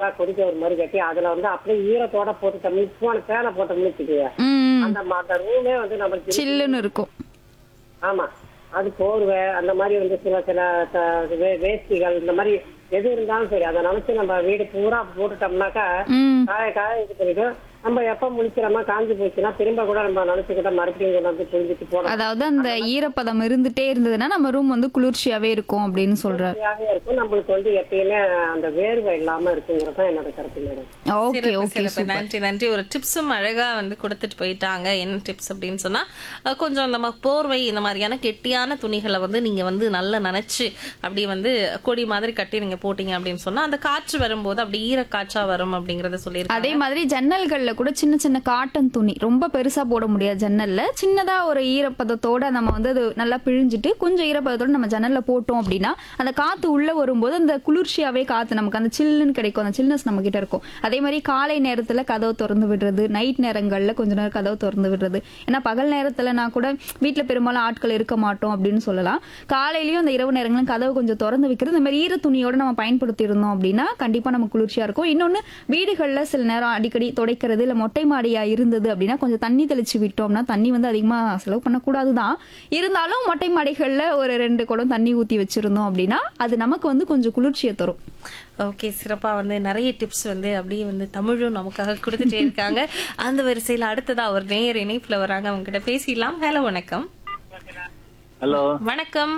நல்லா கொதிக்க ஒரு மாதிரி கட்டி அதுல வந்து அப்படியே ஈரத்தோட போட்டுட்டோம்னு போன பேனை போட்டோம்னு வச்சுக்கோங்க ம் அந்த ம- அந்த ரூமே வந்து நமக்கு சில்லுன்னு இருக்கும் ஆமா அது போர்வை அந்த மாதிரி வந்து சில சில த- வே- வேஷ்டிகள் இந்த மாதிரி எது இருந்தாலும் சரி அதை நினைச்சு நம்ம வீடு பூரா போட்டுட்டோம்னாக்கா ம் காய காய இது பண்ணிட்டு நம்ம எப்ப முழிக்கிறோமா காஞ்சி போச்சுன்னா திரும்ப கூட நம்ம நினைச்சுக்கிட்ட மறுபடியும் கொண்டு வந்து புரிஞ்சுட்டு போனோம் அதாவது அந்த ஈரப்பதம் இருந்துட்டே இருந்ததுன்னா நம்ம ரூம் வந்து குளிர்ச்சியாவே இருக்கும் அப்படின்னு சொல்றாரு சரியாவே இருக்கும் நம்மளுக்கு வந்து எப்பயுமே அந்த வேர்வை இல்லாம இருக்குங்கிறது தான் என்னோட கருத்து மேடம் ஓகே சிறப்பு, ஓகே சிறப்பு. நன்றி நன்றி ஒரு டிப்ஸும் அழகா வந்து கொடுத்துட்டு போயிட்டாங்க என்ன டிப்ஸ் அப்படின்னு சொன்னா அஹ், கொஞ்சம் நம்ம போர்வை இந்த மாதிரியான கெட்டியான துணிகளை வந்து நீங்க வந்து நல்லா நனைச்சு அப்படி வந்து கொடி மாதிரி கட்டி நீங்க போட்டீங்க அப்படின்னு சொன்னா அந்த காற்று வரும்போது அப்படி ஈர காற்றா வரும் அப்படிங்கறத சொல்லியிருக்காங்க அதே மாதிரி ஜன்னல்கள்ல கூட சின்ன சின்ன காட்டன் துணி ரொம்ப பெருசா போட முடியாது ஜன்னல்ல சின்னதா ஒரு ஈரப்பதத்தோட நம்ம வந்து அது நல்லா பிழிஞ்சிட்டு கொஞ்சம் ஈரப்பதத்தோட நம்ம ஜன்னல்ல போட்டோம் அப்படின்னா அந்த காத்து உள்ள வரும்போது அந்த குளிர்ச்சியாவே காத்து நமக்கு அந்த சில்லுன்னு கிடைக்கும் அந்த சில்னஸ் நம்ம கிட்ட இருக்கும் அதே மாதிரி காலை நேரத்துல கதவு திறந்து விடுறது நைட் நேரங்கள்ல கொஞ்ச நேரம் கதவு திறந்து விடுறது ஏன்னா பகல் நேரத்துலனா கூட வீட்ல பெரும்பாலும் ஆட்கள் இருக்க மாட்டோம் அப்படின்னு சொல்லலாம் காலையிலயும் அந்த இரவு நேரங்களும் கதவு கொஞ்சம் திறந்து வைக்கிறது இந்த மாதிரி ஈர துணியோட நம்ம பயன்படுத்தி இருந்தோம் அப்படின்னா கண்டிப்பா நம்ம குளிர்ச்சியா இருக்கும் இன்னொன்னு வீடுகள்ல சில நேரம் அடிக்கடி துடைக்கிறது இல்ல மொட்டை மாடியா இருந்தது அப்படின்னா கொஞ்சம் தண்ணி தெளிச்சு விட்டோம்னா தண்ணி வந்து அதிகமா செலவு பண்ணக்கூடாது தான் இருந்தாலும் மொட்டை மாடிகள்ல ஒரு ரெண்டு குடம் தண்ணி ஊத்தி வச்சிருந்தோம் அப்படின்னா அது நமக்கு வந்து கொஞ்சம் குளிர்ச்சியை தரும் ஓகே சிறப்பா வந்து நிறைய டிப்ஸ் வந்து அப்படியே வந்து தமிழும் நமக்காக கொடுத்துட்டே இருக்காங்க அந்த வரிசையில அடுத்ததா ஒரு நேயர் இணைப்புல வராங்க அவங்க கிட்ட பேசிடலாம் ஹலோ வணக்கம் ஹலோ வணக்கம்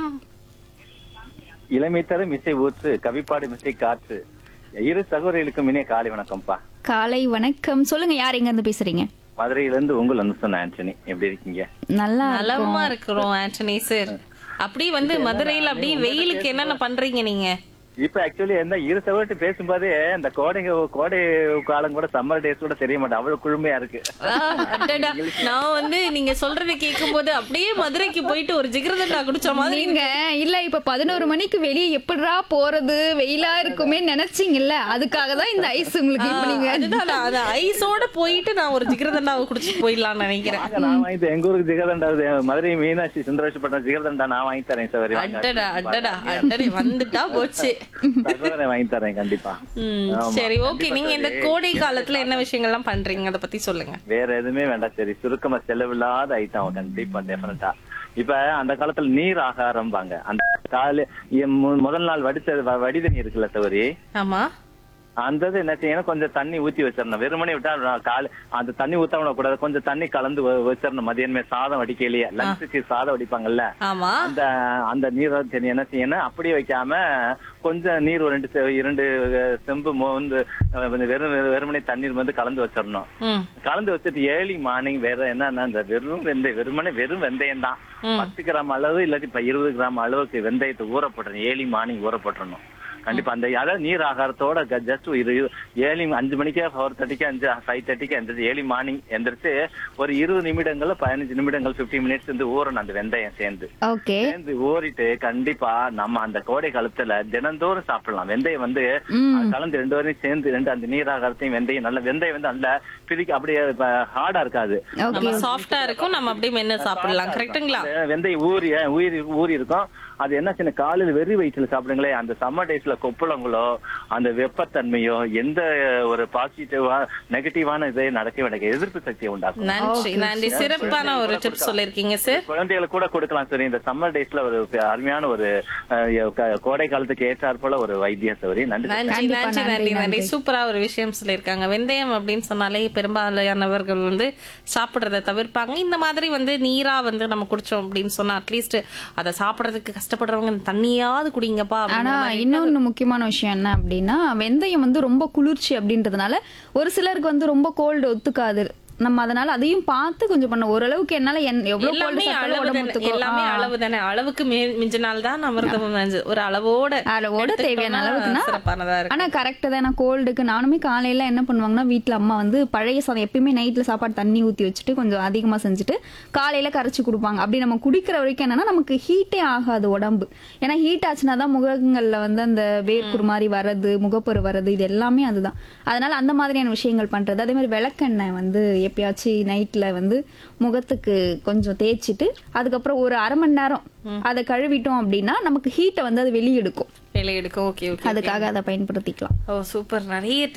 இளமை தரும் இசை ஊற்று கவிப்பாடு மிசை காற்று இரு சகோதரிகளுக்கும் இனிய காலை வணக்கம்ப்பா காலை வணக்கம் சொல்லுங்க யார் எங்க இருந்து பேசுறீங்க மதுரையிலிருந்து உங்கள் அனுசன் ஆண்டனி எப்படி இருக்கீங்க நல்லா நலமா இருக்கிறோம் ஆண்டனி சார் அப்படி வந்து மதுரையில அப்படியே வெயிலுக்கு என்னென்ன பண்றீங்க நீங்க இப்ப ஆக்சுவலி என்ன இரு சகோதரி பேசும்போதே இந்த கோடை கோடை காலம் கூட சம்மர் டேஸ் கூட தெரிய மாட்டேன் அவ்வளவு குழுமையா இருக்கு ஆ, அடடா. நான் வந்து நீங்க சொல்றதை கேட்கும்போது அப்படியே மதுரைக்கு போயிட்டு ஒரு ஜிகரதண்டா குடிச்ச மாதிரி நீங்க இல்ல இப்ப பதினோரு மணிக்கு வெளியே எப்படிடா போறது வெயிலா இருக்குமே நினைச்சீங்கல்ல அதுக்காக தான் இந்த ஐஸ் உங்களுக்கு இப்ப நீங்க அதுதான் நான் அந்த ஐஸோட போயிட்டு நான் ஒரு ஜிகரதண்டாவை குடிச்சிட்டு போயிடலாம்னு நினைக்கிறேன் வாங்க, நான் வாங்கி தரேன். எங்க ஊருக்கு ஜிகர்தண்டா வருது. மதுரை மீனாட்சி சுந்தரேஸ்வரப்பட்டினம் ஜிகர்தண்டா நான் வாங்கி தரேன் சரி வாங்க. அடடா அடடா அடடே வந்துட்டா போச்சு சகோதரன் வாங்கி தரேன் கண்டிப்பா ம், ஆமா. சரி ஓகே நீங்க இந்த கோடை காலத்துல என்ன விஷயங்கள்லாம் பண்றீங்க அத பத்தி சொல்லுங்க வேற எதுவுமே வேண்டாம் சரி சுருக்கமா செலவில்லாத ஐட்டம் கண்டிப்பா டெஃபினட்டா இப்ப அந்த காலத்துல நீர் ஆகாரம்பாங்க அந்த காலை எ- மு- முதல் நாள் வடித்த வ- வடிதண்ணி இருக்குல்ல சௌரி ஆமா அந்த இது என்ன செய்யணும் கொஞ்சம் தண்ணி ஊத்தி வச்சிடணும் வெறுமனே விட்டா நான் காலை அந்த தண்ணி ஊத்த விடக்கூடாது கொஞ்சம் தண்ணி கலந்து வ- வச்சிடணும் மதியானமே சாதம் வடிக்கையிலேயே லஞ்சுக்கு சாதம் வடிப்பாங்கல்ல ஆமா அந்த அந்த நீரை சரி என்ன செய்யணும் அப்படியே வைக்காம கொஞ்சம் நீர் ஒரு ரெண்டு செ- இரண்டு அஹ், செம்பு மோந்து அஹ், வெறும் வெறுமனே தண்ணீர் வந்து கலந்து வச்சிடணும் ம் கலந்து வச்சுட்டு ஏர்லி மார்னிங் வேற என்னன்னா இந்த வெறும் வெந்தயம் வெறுமனே வெறும் வெந்தயம் தான் பத்து கிராம் அளவு இல்லாட்டி இப்ப இருபது கிராம் அளவுக்கு வெந்தயத்தை ஊற போட்டுறணும் ஏர்லி மார்னிங் ஊற போட்டுறணும் கண்டிப்பா அந்த அதாவது நீர் ஆகாரத்தோட ஜஸ்ட் இரு ஏர்லி அஞ்சு மணிக்கே ஃபோர் தேர்ட்டிக்கு அஞ்சு ஃபைவ் தேர்ட்டிக்கு எந்திரிச்சு ஏர்லி மார்னிங் எந்திரிச்சு ஒரு இருபது நிமிடங்கள் பதினஞ்சு நிமிடங்கள் 15 மினிட்ஸ் வந்து ஊறணும் அந்த வெந்தயம் சேர்ந்து ஓகே சேர்ந்து ஊறிட்டு கண்டிப்பா நம்ம அந்த கோடை காலத்துல தினந்தோறும் சாப்பிடலாம் வெந்தயம் வந்து அது கலந்து ரெண்டு வரையும் சேர்ந்து ரெண்டு அந்த நீராகாரத்தையும் வெந்தயம் நல்ல வெந்தயம் வந்து நல்ல பிரிக்க அப்படியே ஹார்டா இருக்காது நம்ம சாஃப்டா இருக்கும் நம்ம அப்படியே மென்னு சாப்பிடலாம் கரெக்ட்டுங்களா அந்த வெந்தயம் ஊறி ஊறி ஊறி இருக்கும் அது என்ன சின்ன காலையில வெறி வயிற்றுல சாப்பிடுங்களே அந்த சம்மர் டேஸ்ல கொப்பளங்களோ அந்த வெப்பத்தன்மையோ எந்த ஒரு பாசிட்டிவா நெகட்டிவான இதே நடக்கவே நடக்க எதிர்ப்பு சக்தியை உண்டாக்கும் நன்றி நன்றி சிறப்பான ஒரு டிப்ஸ் சொல்லிருக்கீங்க சார் குழந்தைகளுக்கு கூட கொடுக்கலாம் சரி இந்த சம்மர் டேஸ்ல ஒரு அருமையான ஒரு அஹ், க- கோடை காலத்துக்கு ஏற்றாற் போல ஒரு வைத்தியம் சரி நன்றி நன்றி கண்டிப்பா, நன்றி நன்றி, நன்றி நன்றி நன்றி. சூப்பரா ஒரு விஷயம் சொல்லியிருக்காங்க வெந்தயம் அப்படின்னு சொன்னாலே பெரும்பாலானவர்கள் வந்து சாப்பிடுறத தவிர்ப்பாங்க இந்த மாதிரி வந்து நீரா வந்து நம்ம குடிச்சோம் அப்படின்னு சொன்னா அட்லீஸ்ட் அதை சாப்பிடுறதுக்கு கஷ்டப்படுறவங்க இந்த தண்ணியாவது குடிங்கப்பா ஆனா அப்படிங்கிற மாதிரி இன்னொன்னு முக்கியமான விஷயம் என்ன அப்படின்னா வெந்தயம் வந்து ரொம்ப குளிர்ச்சி அப்படின்றதுனால ஒரு சிலருக்கு வந்து ரொம்ப கோல்டு ஒத்துக்காது நம்ம அதனால அதையும் பார்த்து கொஞ்சம் பண்ண ஓரளவுக்கு என்னால என்- எவ்வளவு கோல்டு எல்லாமே சாப்பிட்டாலும் அளவு உடம்பு தானே ஒத்துக்கும். எல்லாமே ஆ. அளவு தானே அளவுக்கு மே- மிஞ்சினால் தான் அமிர்தம் நஞ்சு. ஒரு அளவோட அளவோட எடுத்துக்கிட்டோம்னா தேவையான அளவுக்குன்னா சிறப்பானதா இருக்கும் ஆனா கரெக்ட் தான் நான் கோல்டுக்கு நானுமே காலையில என்ன பண்ணுவாங்கன்னா வீட்ல அம்மா வந்து பழைய சாதம் எப்பயுமே நைட்ல சாப்பாடு தண்ணி ஊத்தி வச்சுட்டு கொஞ்சம் அதிகமா செஞ்சுட்டு காலையில கரைச்சு கொடுப்பாங்க அப்படி நம்ம குடிக்கிற வரைக்கும் என்னன்னா நமக்கு ஹீட்டே ஆகாது உடம்பு ஏன்னா ஹீட் ஆச்சுன்னா தான் முகங்கள்ல வந்து அந்த வேர்க்குரு மாதிரி வர்றது முகப்பொரு வர்றது இது எல்லாமே அதுதான் அதனால அந்த மாதிரியான விஷயங்கள் பண்றது அதே மாதிரி விளக்கெண்ணெய் வந்து எப்பயாச்சும் நைட்ல வந்து முகத்துக்கு கொஞ்சம் தேய்ச்சிட்டு அதுக்கப்புறம் ஒரு அரை மணி நேரம் அதை கழுவிட்டோம் அப்படின்னா நமக்கு ஹீட்டை வந்து அது வெளியெடுக்கும் வெளியே எடுக்கும் ஓகே ஓகே அதுக்காக அதை பயன்படுத்திக்கலாம் ஓ சூப்பர் நிறைய